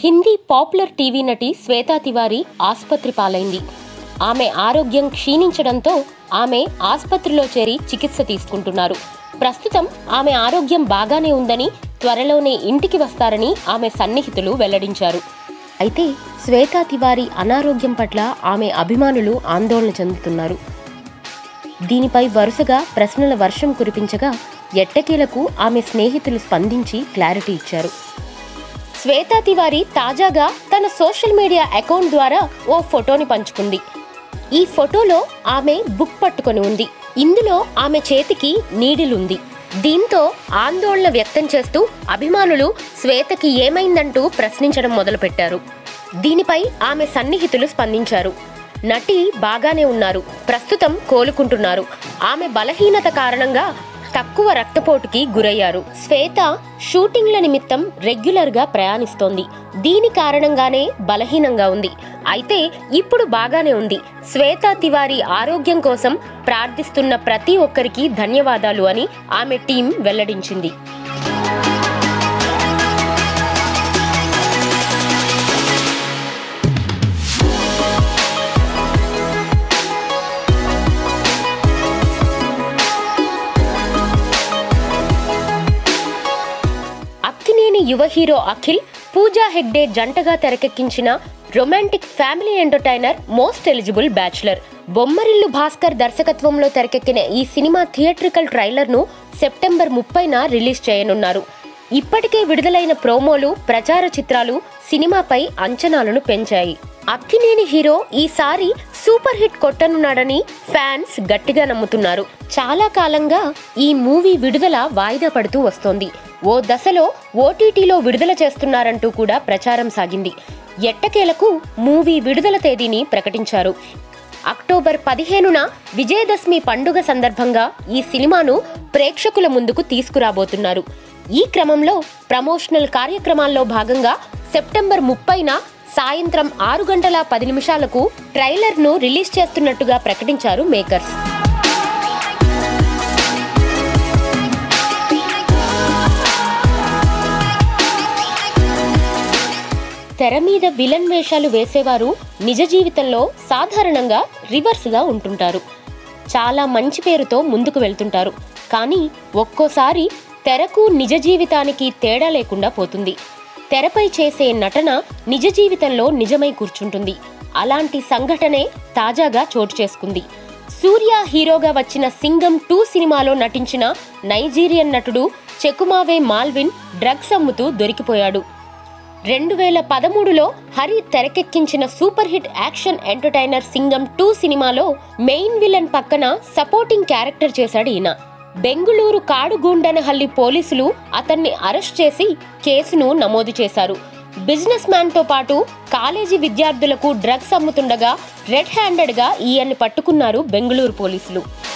Hindi popular TV నటి శ్వేతా తివారీ ఆసుపత్రి పాలైంది ఆమె ఆరోగ్యం క్షీణించడంతో ఆమె ఆసుపత్రిలో చేరి చికిత్స తీసుకుంటున్నారు ప్రస్తుతం ఆమె ఆరోగ్యం బాగానే ఉందని త్వరలోనే ఇంటికి వస్తారని ఆమె సన్నిహితులు వెల్లడించారు అయితే శ్వేతా తివారీ అనారోగ్యం పట్ల ఆమె అభిమానులు ఆందోళన చెందుతున్నారు దీనిపై వరుసగా ప్రశ్నల వర్షం కురిపించగా ఎట్టకేలకు ఆమె స్నేహితులు స్పందించి క్లారిటీ ఇచ్చారు శ్వేతా తివారీ తాజాగా తన సోషల్ మీడియా అకౌంట్ ద్వారా ఓ ఫోటోని పంచుకుంది ఈ ఫోటోలో ఆమె బుక్ పట్టుకొని ఉంది ఇందులో ఆమె చేతికి నీడిలుంది దీంతో ఆందోళన వ్యక్తం చేస్తూ అభిమానులు శ్వేతకి ఏమైందంటూ ప్రశ్నించడం మొదలుపెట్టారు దీనిపై ఆమె సన్నిహితులు స్పందించారు నటి బాగానే ఉన్నారు ప్రస్తుతం కోలుకుంటున్నారు ఆమె బలహీనత కారణంగా తక్కువ రక్తపోటుకి గురయ్యారు శ్వేత షూటింగ్ల నిమిత్తం రెగ్యులర్ గా ప్రయాణిస్తోంది దీని కారణంగానే బలహీనంగా ఉంది అయితే ఇప్పుడు బాగానే ఉంది శ్వేత తివారీ ఆరోగ్యం కోసం ప్రార్థిస్తున్న ప్రతి ఒక్కరికి ధన్యవాదాలు అని ఆమె టీం వెల్లడించింది అక్కినేని యువ హీరో అఖిల్ పూజా హెగ్డే జంటగా తెరకెక్కించిన romantic family entertainer most eligible bachelor Bommarillu Bhaskar దర్శకత్వంలో తెరకెక్కిన ఈ సినిమా థియేట్రికల్ ట్రైలర్ ను సెప్టెంబర్ ముప్పైన రిలీజ్ చేయనున్నారు ఇప్పటికే విడుదలైన ప్రోమోలు ప్రచార చిత్రాలు సినిమాపై అంచనాలను పెంచాయి అక్కినేని హీరో ఈసారి సూపర్ హిట్ కొట్టనున్నాడని ఫ్యాన్స్ గట్టిగా నమ్ముతున్నారు చాలా కాలంగా ఈ మూవీ విడుదల వాయిదా పడుతూ వస్తోంది ఓ దశలో ఓటీటీలో విడుదల చేస్తున్నారంటూ కూడా ప్రచారం సాగింది ఎట్టకేలకు మూవీ విడుదల తేదీని ప్రకటించారు అక్టోబర్ పదిహేనున విజయదశమి పండుగ సందర్భంగా ఈ సినిమాను ప్రేక్షకుల ముందుకు తీసుకురాబోతున్నారు ఈ క్రమంలో ప్రమోషనల్ కార్యక్రమాల్లో భాగంగా సెప్టెంబర్ ముప్పైన సాయంత్రం ఆరు గంటల పది నిమిషాలకు ట్రైలర్ను రిలీజ్ చేస్తున్నట్టుగా ప్రకటించారు మేకర్స్ తెర మీద విలన్ వేషాలు వేసేవారు నిజ జీవితంలో సాధారణంగా రివర్స్గా ఉంటుంటారు చాలా మంచి పేరుతో ముందుకు వెళ్తుంటారు కానీ ఒక్కోసారి తెరకు నిజ జీవితానికి తేడా లేకుండా పోతుంది తెరపై చేసే నటన నిజ జీవితంలో నిజమై కూర్చుంటుంది అలాంటి సంఘటనే తాజాగా చోటు చేసుకుంది సూర్య హీరోగా వచ్చిన సింగం టూ సినిమాలో నటించిన నైజీరియన్ నటుడు చెకుమావే మాల్విన్ డ్రగ్స్ అమ్ముతూ దొరికిపోయాడు రెండు వేల పదమూడులో హరి తెరకెక్కించిన super hit action entertainer Singam two సినిమాలో మెయిన్ విలన్ పక్కన సపోర్టింగ్ క్యారెక్టర్ చేశాడు ఈయన బెంగుళూరు కాడుగూండనహల్లి పోలీసులు అతన్ని అరెస్ట్ చేసి కేసును నమోదు చేశారు బిజినెస్ మ్యాన్ తో పాటు కాలేజీ విద్యార్థులకు డ్రగ్స్ అమ్ముతుండగా రెడ్ హ్యాండెడ్ గా ఈయన్ని పట్టుకున్నారు బెంగుళూరు పోలీసులు